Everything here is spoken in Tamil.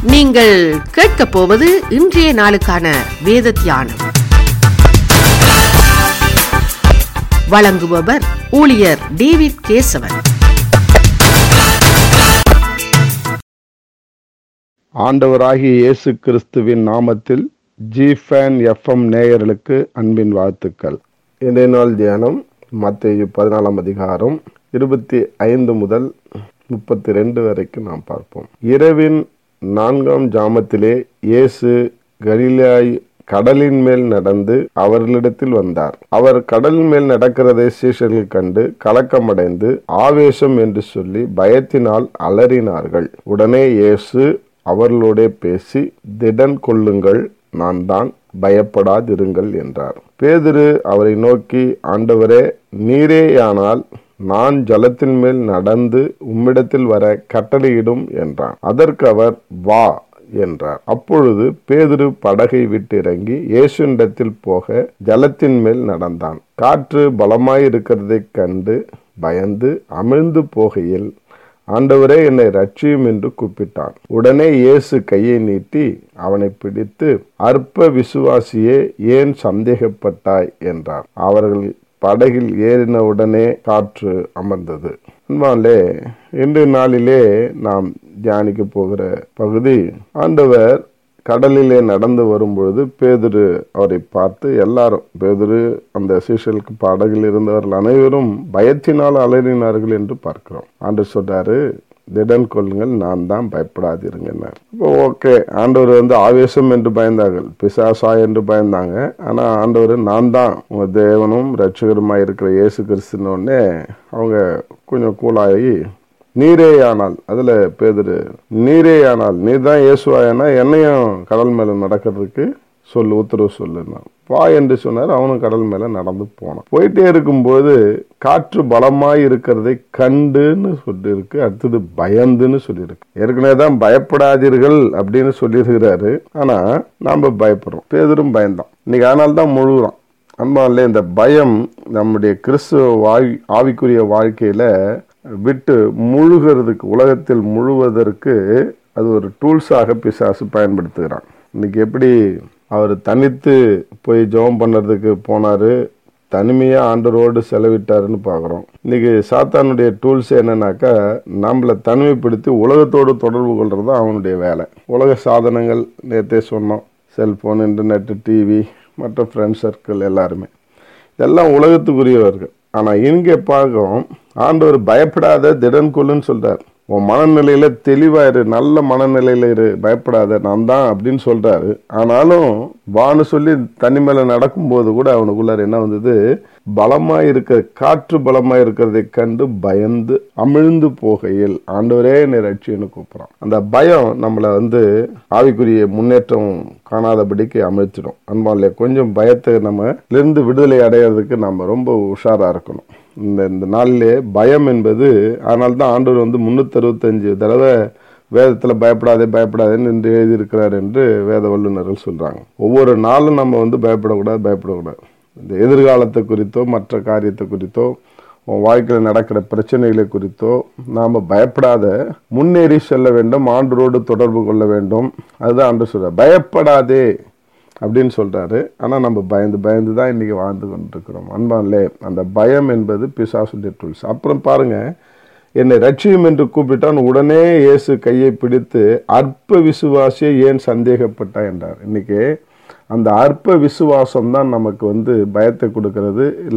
நீங்கள் கேட்கப் போவது இன்றைய நாளுக்கான வேத தியானம் வழங்குபவர் ஊழியர் டேவிட் கேசவன் ஆண்டவராகிய இயேசு கிறிஸ்துவின் நாமத்தில் ஜிஃபேன் எஃப்எம் நேயர்களுக்கு அன்பின் வாழ்த்துக்கள் இன்றைய நாள் தியானம் மத்திய பதினாலாம் அதிகாரம் இருபத்தி ஐந்து முதல் முப்பத்தி ரெண்டு வரைக்கும் நாம் பார்ப்போம் இரவின் நான்காம் ஜாமத்திலே இயேசு கலிலாய் கடலின் மேல் நடந்து அவர்களிடத்தில் வந்தார் அவர் கடலின் மேல் நடக்கிறதை சீஷர்கள் கண்டு கலக்கமடைந்து ஆவேசம் என்று சொல்லி பயத்தினால் அலறினார்கள் உடனே இயேசு அவர்களோடே பேசி திடன் கொள்ளுங்கள் நான் தான் பயப்படாதிருங்கள் என்றார் பேதுரு அவரை நோக்கி ஆண்டவரே நீரேயானால் நான் ஜலத்தின் மேல் நடந்து உம்மிடத்தில் வர கட்டளையிடும் என்றான் அதற்கு அவர் வா என்றார் அப்பொழுது பேதுரு படகை விட்டு இறங்கி இயேசுனிடத்தில் போக ஜலத்தின் மேல் நடந்தான் காற்று பலமாயிருக்கிறதைக் கண்டு பயந்து அமிழ்ந்து போகையில் ஆண்டவரே என்னை ரட்சியும் என்று கூப்பிட்டான் உடனே இயேசு கையை நீட்டி அவனை பிடித்து அற்ப விசுவாசியே ஏன் சந்தேகப்பட்டாய் என்றார் அவர்கள் படகில் ஏறின உடனே காற்று அமர்ந்தது அன்பாலே இன்று நாளிலே நாம் தியானிக்க போகிற பகுதி ஆண்டவர் கடலிலே நடந்து வரும்பொழுது பேதுரு அவரை பார்த்து எல்லாரும் பேதுரு அந்த சீஷலுக்கு படகில் இருந்தவர்கள் அனைவரும் பயத்தினால் அலறினார்கள் என்று பார்க்கிறோம் ஆண்டு சொல்றாரு திடன் கொள்ளுங்கள் நான் தான் பயப்படாதிருங்கன்னார் இப்போ ஓகே ஆண்டவர் வந்து ஆவேசம் என்று பயந்தார்கள் பிசாசா என்று பயந்தாங்க ஆனா ஆண்டவர் நான் தான் உங்க தேவனும் ரட்சகருமாய் இருக்கிற இயேசு கிறிஸ்துன்னு அவங்க கொஞ்சம் கூலாகி நீரேயானால் அதுல பேதரு நீரேயானால் நீ தான் இயேசுவாயனா என்னையும் கடல் மேல நடக்கிறதுக்கு சொல்லு உத்தரவு சொல்லுன்னா வா என்று சொன்னார் அவனும் கடல் மேல நடந்து போனான் போயிட்டே இருக்கும்போது காற்று பலமாய் இருக்கிறதை கண்டுன்னு சொல்லியிருக்கு அடுத்தது பயந்துன்னு சொல்லியிருக்கு ஏற்கனவே தான் பயப்படாதீர்கள் அப்படின்னு சொல்லியிருக்கிறாரு ஆனா நாம பயப்படுறோம் பேதரும் பயந்தான் இன்னைக்கு அதனால தான் முழுகுறோம் அன்பாலே இந்த பயம் நம்முடைய கிறிஸ்துவ வாழ் ஆவிக்குரிய வாழ்க்கையில விட்டு முழுகிறதுக்கு உலகத்தில் முழுவதற்கு அது ஒரு டூல்ஸாக பிசாசு பயன்படுத்துகிறான் இன்னைக்கு எப்படி அவர் தனித்து போய் ஜெபம் பண்ணுறதுக்கு போனாரு தனிமையாக ஆண்டரோடு செலவிட்டாருன்னு பார்க்குறோம் இன்னைக்கு சாத்தானுடைய டூல்ஸ் என்னன்னாக்கா நம்மளை தனிமைப்படுத்தி உலகத்தோடு தொடர்பு கொள்றது தான் அவனுடைய வேலை உலக சாதனங்கள் நேற்றே சொன்னோம் செல்போன் இன்டர்நெட்டு டிவி மற்ற ஃப்ரெண்ட் சர்க்கிள் எல்லாருமே இதெல்லாம் உலகத்துக்குரியவர்கள் ஆனால் இங்கே பார்க்கும் ஆண்டவர் பயப்படாத திடன் கொள்ளுன்னு சொல்றார் உன் மனநிலையில தெளிவாயிரு நல்ல மனநிலையில இரு பயப்படாத நான் தான் அப்படின்னு சொல்றாரு ஆனாலும் வான்னு சொல்லி தனி மேல நடக்கும்போது கூட அவனுக்குள்ளார என்ன வந்தது பலமா இருக்க காற்று பலமா இருக்கிறதை கண்டு பயந்து அமிழ்ந்து போகையில் ஆண்டவரே என்னை ரட்சின்னு கூப்பிடுறான் அந்த பயம் நம்மளை வந்து ஆவிக்குரிய முன்னேற்றம் காணாதபடிக்கு அமிழ்த்திடும் அன்பாலே கொஞ்சம் பயத்தை நம்ம இருந்து விடுதலை அடையிறதுக்கு நம்ம ரொம்ப உஷாரா இருக்கணும் இந்த இந்த நாளிலே பயம் என்பது அதனால தான் ஆண்டவர் வந்து முன்னூத்தி அறுபத்தஞ்சு தடவை வேதத்தில் பயப்படாதே பயப்படாதேன்னு என்று எழுதியிருக்கிறார் என்று வேத வல்லுநர்கள் சொல்றாங்க ஒவ்வொரு நாளும் நம்ம வந்து பயப்படக்கூடாது பயப்படக்கூடாது இந்த எதிர்காலத்தை குறித்தோ மற்ற காரியத்தை குறித்தோ உன் வாழ்க்கையில் நடக்கிற பிரச்சனைகளை குறித்தோ நாம் பயப்படாத முன்னேறி செல்ல வேண்டும் ஆண்டரோடு தொடர்பு கொள்ள வேண்டும் அதுதான் ஆண்டு சொல்ற பயப்படாதே அப்படின்னு சொல்றாரு ஆனால் நம்ம பயந்து பயந்து தான் இன்னைக்கு வாழ்ந்து கொண்டிருக்கிறோம் அன்பான்லே அந்த பயம் என்பது பிசாசுடைய டூல்ஸ் அப்புறம் பாருங்க என்னை ரட்சியும் என்று கூப்பிட்டான் உடனே இயேசு கையை பிடித்து அற்ப விசுவாசியை ஏன் சந்தேகப்பட்டா என்றார் இன்னைக்கு அந்த அற்ப விசுவாசம் தான் நமக்கு வந்து பயத்தை கொடுக்கிறது